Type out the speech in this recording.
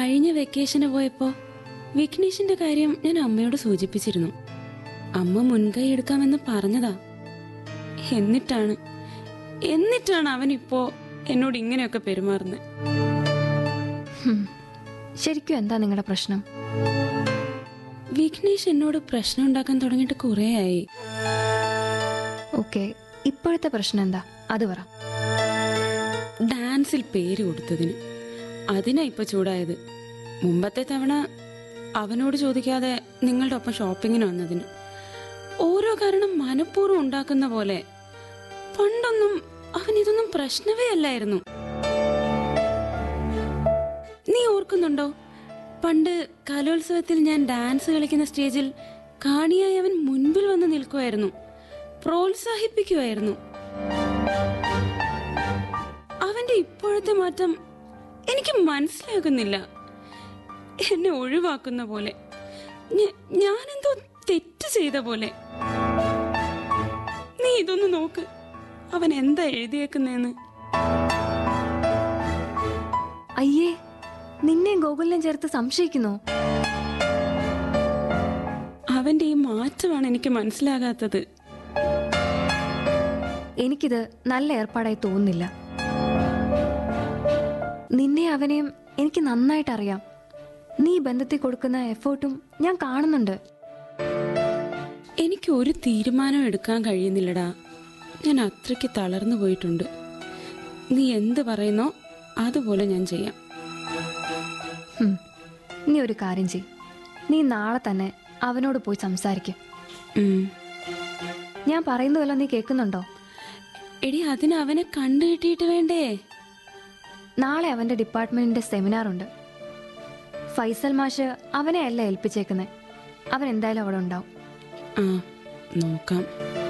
കഴിഞ്ഞ വെക്കേഷന് പോയപ്പോ വിഘ്നേഷിന്റെ കാര്യം ഞാൻ അമ്മയോട് സൂചിപ്പിച്ചിരുന്നു അമ്മ മുൻകൈ എടുക്കാമെന്ന് പറഞ്ഞതാ എന്നിട്ടാണ് എന്നിട്ടാണ് അവൻ ഇപ്പോ എന്നോട് ഇങ്ങനെയൊക്കെ പെരുമാറുന്നത് ഹും. ശരിക്കും എന്താ നിങ്ങളുടെ പ്രശ്നം വിഘ്നേഷ് എന്നോട് പ്രശ്നം ഉണ്ടാക്കാൻ തുടങ്ങിയിട്ട് കുറേയായി ഓക്കെ ഇപ്പോഴത്തെ പ്രശ്നം എന്താ അത് പറ ഡാൻസിൽ പേര് കൊടുത്തതിന് അതിനാ ഇപ്പൊ ചൂടായത് മുമ്പത്തെ തവണ അവനോട് ചോദിക്കാതെ നിങ്ങളുടെ ഒപ്പം ഷോപ്പിങ്ങിന് വന്നതിന് ഓരോ കാരണം മനഃപൂർവ്വം ഉണ്ടാക്കുന്ന പോലെ പണ്ടൊന്നും അവൻ ഇതൊന്നും പ്രശ്നമേ അല്ലായിരുന്നു നീ ഓർക്കുന്നുണ്ടോ പണ്ട് കലോത്സവത്തിൽ ഞാൻ ഡാൻസ് കളിക്കുന്ന സ്റ്റേജിൽ കാണിയായി അവൻ മുൻപിൽ വന്ന് നിൽക്കുമായിരുന്നു പ്രോത്സാഹിപ്പിക്കുമായിരുന്നു അവന്റെ ഇപ്പോഴത്തെ മാറ്റം എനിക്ക് മനസ്സിലാകുന്നില്ല എന്നെ ഒഴിവാക്കുന്ന പോലെ ഞ- ഞാനെന്തോ തെറ്റ് ചെയ്ത പോലെ നീ ഇതൊന്ന് നോക്ക് അവൻ എന്താ എഴുതിയേക്കുന്നേന്ന് അയ്യേ നിന്നെയും ഗോകുലിനെയും ചേർത്ത് സംശയിക്കുന്നു അവന്റെ ഈ മാറ്റമാണ് എനിക്ക് മനസ്സിലാകാത്തത് എനിക്കിത് നല്ല ഏർപ്പാടായി തോന്നുന്നില്ല നിന്നെ അവനെയും എനിക്ക് നന്നായിട്ട് അറിയാം നീ ഈ ബന്ധത്തിൽ കൊടുക്കുന്ന എഫേർട്ടും ഞാൻ കാണുന്നുണ്ട് എനിക്ക് ഒരു തീരുമാനം എടുക്കാൻ കഴിയുന്നില്ലടാ ഞാൻ അത്രയ്ക്ക് തളർന്നു പോയിട്ടുണ്ട് നീ എന്ത് പറയുന്നോ അതുപോലെ ഞാൻ ചെയ്യാം ഹും. നീ ഒരു കാര്യം ചെയ് നീ നാളെ തന്നെ അവനോട് പോയി സംസാരിക്കും ഉം. ഞാൻ പറയുന്നതെല്ലാം നീ കേൾക്കുന്നുണ്ടോ എടി അതിന് അവനെ കണ്ടു കിട്ടിയിട്ട് വേണ്ടേ നാളെ അവന്റെ ഡിപ്പാർട്ട്മെന്റിന്റെ സെമിനാർ ഉണ്ട് ഫൈസൽ മാഷ് അവനെ അല്ല ഏൽപ്പിച്ചേക്കുന്നത് അവൻ എന്തായാലും അവിടെ ഉണ്ടാവും ആ നോക്കാം